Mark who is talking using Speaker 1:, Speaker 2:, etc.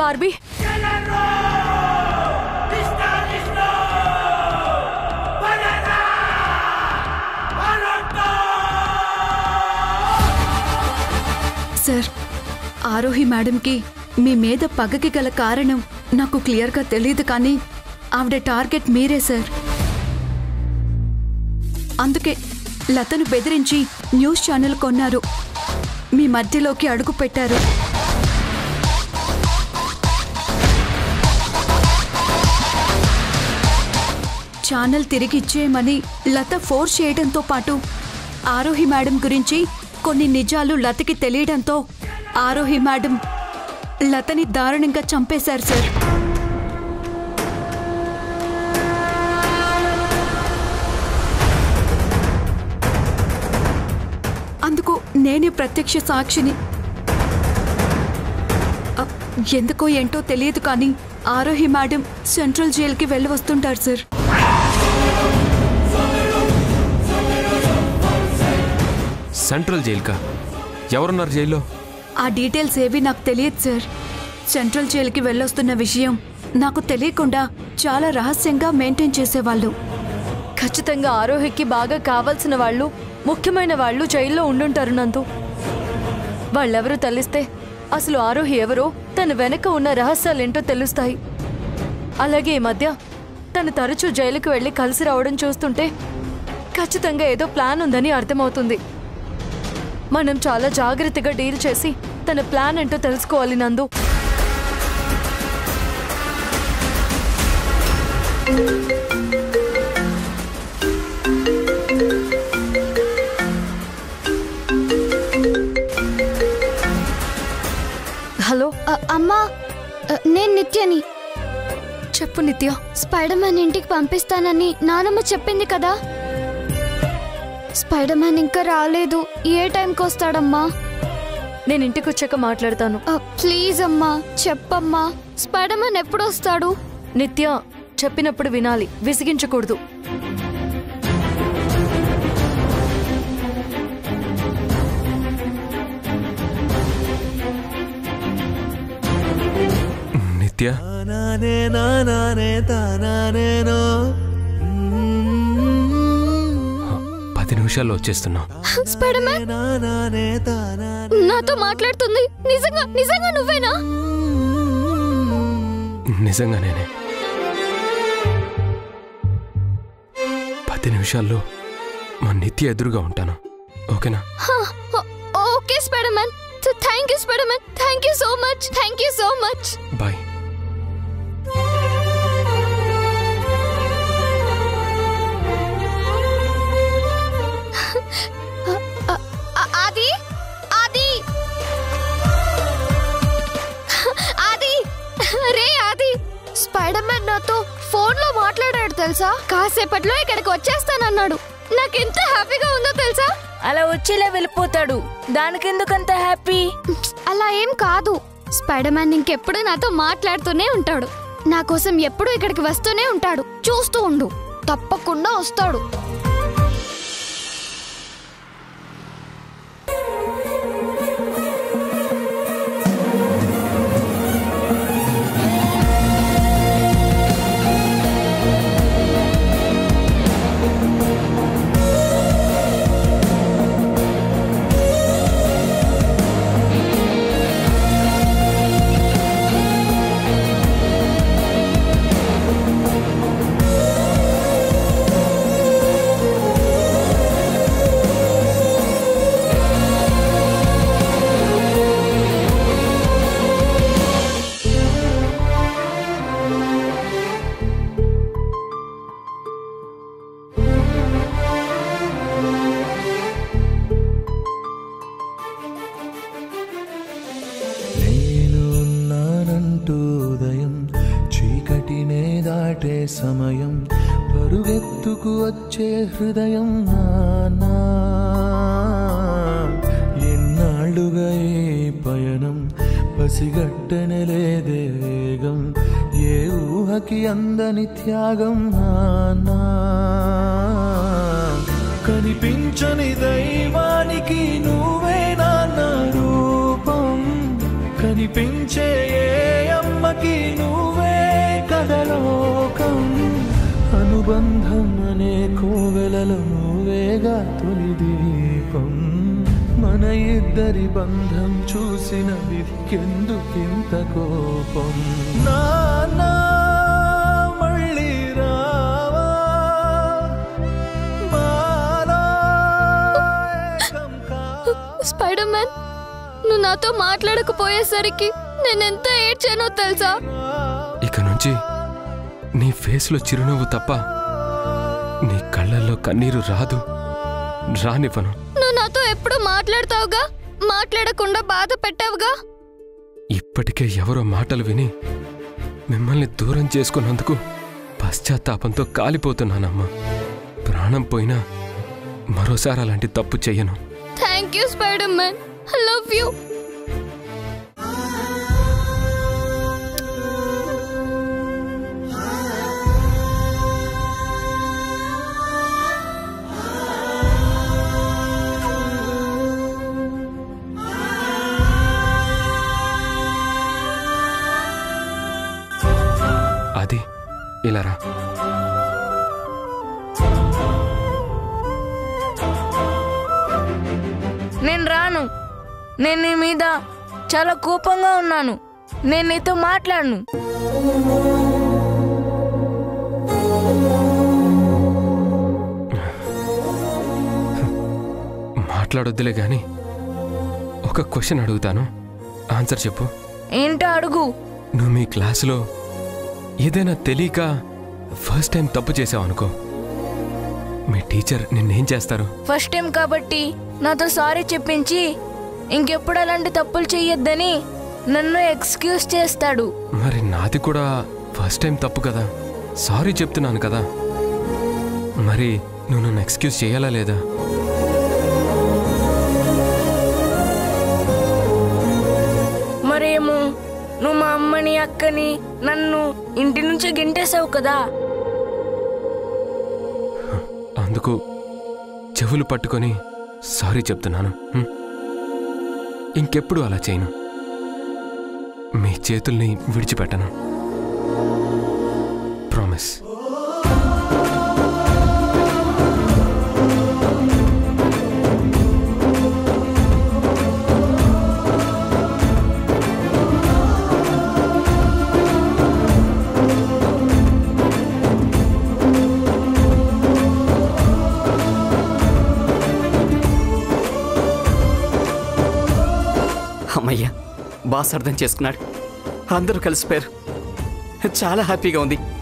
Speaker 1: Barbie
Speaker 2: sir Aarohi మేడంకి మీ మీద పగకి గల కారణం నాకు క్లియర్గా తెలియదు కానీ ఆవిడ టార్గెట్ మీరే సార్ అందుకే లతను బెదిరించి న్యూస్ ఛానల్ కొన్నారు మీ మధ్యలోకి అడుగు పెట్టారు ఛానల్ తిరిగి ఇచ్చేయమని లత ఫోర్స్ చేయడంతో పాటు ఆరోహి మేడం గురించి కొన్ని నిజాలు లతకి తెలియడంతో ఆరోహి మేడం లతని దారుణంగా చంపేశారు సార్ అందుకు నేనే ప్రత్యక్ష సాక్షిని అ, ఎందుకో ఏంటో తెలియదు కానీ ఆరోహి మేడం సెంట్రల్ జైలుకి వెళ్ళి వస్తుంటారు సార్
Speaker 3: సెంట్రల్ జైలుకా ఎవరున్నారు జైల్లో
Speaker 2: ఆ డీటెయిల్స్ ఏవి నాకు తెలియదు సార్ సెంట్రల్ జైలుకి వెళ్ళొస్తున్న విషయం నాకు తెలియకుండా చాలా రహస్యంగా మెయింటైన్ చేసేవాళ్ళు
Speaker 1: ఖచ్చితంగా ఆరోహికి బాగా కావాల్సిన వాళ్ళు ముఖ్యమైన వాళ్ళు జైల్లో ఉండుంటారు నందు వాళ్ళెవరూ తెలిస్తే అసలు ఆరోహి ఎవరో తన వెనక ఉన్న రహస్యాలేంటో తెలుస్తాయి అలాగే ఈ మధ్య తను తరచూ జైలుకు వెళ్ళి కలిసి రావడం చూస్తుంటే ఖచ్చితంగా ఏదో ప్లాన్ ఉందని అర్థమవుతుంది మనం చాలా జాగ్రత్తగా డీల్ చేసి తన ప్లాన్ ఏంటో తెలుసుకోవాలి నందు హలో
Speaker 4: అ- అమ్మా అ, నేను నిత్యని
Speaker 1: చెప్పు నిత్య
Speaker 4: స్పైడర్ మ్యాన్ ఇంటికి పంపిస్తానని నానమ్మ చెప్పింది కదా స్పైడర్ మ్యాన్ ఇంకా రాలేదు ఏ టైంకి వస్తాడమ్మా
Speaker 1: నేను ఇంటికి వచ్చాక మాట్లాడతాను
Speaker 4: అ, ప్లీజ్ అమ్మా చెప్పమ్మా స్పైడర్ మ్యాన్ ఎప్పుడు వస్తాడు
Speaker 1: నిత్య చెప్పినప్పుడు వినాలి విసిగించకూడదు
Speaker 3: నిత్య
Speaker 5: నానే నానే తానానేనో
Speaker 3: పది నిమిషాల్లో వచ్చేస్తున్నాం
Speaker 4: స్పైడర్ మ్యాన్
Speaker 5: నానే తానా
Speaker 4: నాతో మాట్లాడుతుంది నిజంగా నిజంగా నువ్వేనా
Speaker 3: నిజంగానేనే పది నిమిషాల్లో మా నిత్య ఎదురుగా ఉంటాను ఓకేనా
Speaker 4: హ, ఓ- okay Spider Man thank you Spider Man thank you so much thank you so much
Speaker 3: bye
Speaker 4: Aadi Aadi ఆది రే ఆది స్పైడర్ మ్యాన్ నాతో ఫోన్ లో మాట్లాడాడు తెలుసా కాసేపట్లో ఇక్కడికి వచ్చేస్తానన్నాడు నాకెంత హ్యాపీగా ఉందో తెలుసా
Speaker 6: అలా వచ్చేలా వెళ్ళిపోతాడు దానికెందుకంత హ్యాపీ
Speaker 4: అలా ఏం కాదు స్పైడర్ మ్యాన్ ఇంకెప్పుడు నాతో మాట్లాడుతూనే ఉంటాడు నా కోసం ఎప్పుడు ఇక్కడికి వస్తూనే ఉంటాడు చూస్తూ ఉండు తప్పకుండా వస్తాడు
Speaker 5: నేను ఉన్నానంటూ ఉదయం చీకటినే దాటే సమయం పరుగెత్తుకు వచ్చే హృదయం నానా ఎన్నాళ్ళుగా ఈ పయనం పసిగట్టనే లేదే వేగం ఏ ఊహకి అందని త్యాగం నానా కనిపించని దైవానికి నువ్వే నాన్న రూపం కని తినిపించే ఏ అమ్మకి నువ్వే కదలోకం అనుబంధం అనే కోవెలలో నువ్వేగా తొలి దీపం మన ఇద్దరి బంధం చూసిన విధికెందుకింత కోపం నాన్నా మళ్ళీ రావా మాలా ఏకం కావా?
Speaker 4: స్పైడర్ మ్యాన్ నువ్వు నాతో మాట్లాడకపోయేసరికి నేనెంత ఏడ్చానో తెలుసా
Speaker 3: ఇక నుంచి నీ ఫేస్లో చిరునవ్వు తప్ప నీ కళ్ళల్లో కన్నీరు రాదు రానివ్వను
Speaker 4: నువ్వు నాతో ఎప్పుడు మాట్లాడతావుగా మాట్లాడకుండా బాధ పెట్టావుగా
Speaker 3: ఇప్పటికే ఎవరో మాటలు విని మిమ్మల్ని దూరం చేసుకున్నందుకు పశ్చాత్తాపంతో కాలిపోతున్నానమ్మా ప్రాణం పోయినా మరోసారి అలాంటి తప్పు చెయ్యను
Speaker 4: thank you Spider Man I love you
Speaker 3: అది ఇలా రా
Speaker 6: నేను రాను నేను నీ మీద చాలా కోపంగా ఉన్నాను నేను నీతో మాట్లాడను
Speaker 3: మాట్లాడొద్దులే గాని ఒక క్వశ్చన్ అడుగుతాను ఆన్సర్ చెప్పు
Speaker 6: ఏంటో అడుగు
Speaker 3: నువ్వు మీ క్లాసులో ఏదైనా తెలియక ఫస్ట్ టైం తప్పు చేసావు అనుకో మీ టీచర్ నిన్నేం చేస్తారు
Speaker 6: ఫస్ట్ టైం కాబట్టి నాతో సారీ చెప్పించి ఇంకెప్పుడు అలాంటి తప్పులు చెయ్యొద్దని నన్ను ఎక్స్క్యూజ్ చేస్తాడు
Speaker 3: మరి నాది కూడా ఫస్ట్ టైం తప్పు కదా సారీ చెప్తున్నాను కదా మరి నువ్వు నన్ను ఎక్స్క్యూజ్ చేయాలా లేదా
Speaker 6: మరేమో నువ్వు మా అమ్మని అక్కని నన్ను ఇంటి నుంచి గింటేసావు కదా
Speaker 3: అందుకు చెవులు పట్టుకొని సారీ చెప్తున్నాను హ్మ్? ఇంకెప్పుడు అలా చేయను మీ చేతుల్ని విడిచిపెట్టను ప్రామిస్
Speaker 7: అమ్మయ్యా బాస్ అర్థం చేసుకున్నాడు అందరూ కలిసిపోయారు చాలా హ్యాపీగా ఉంది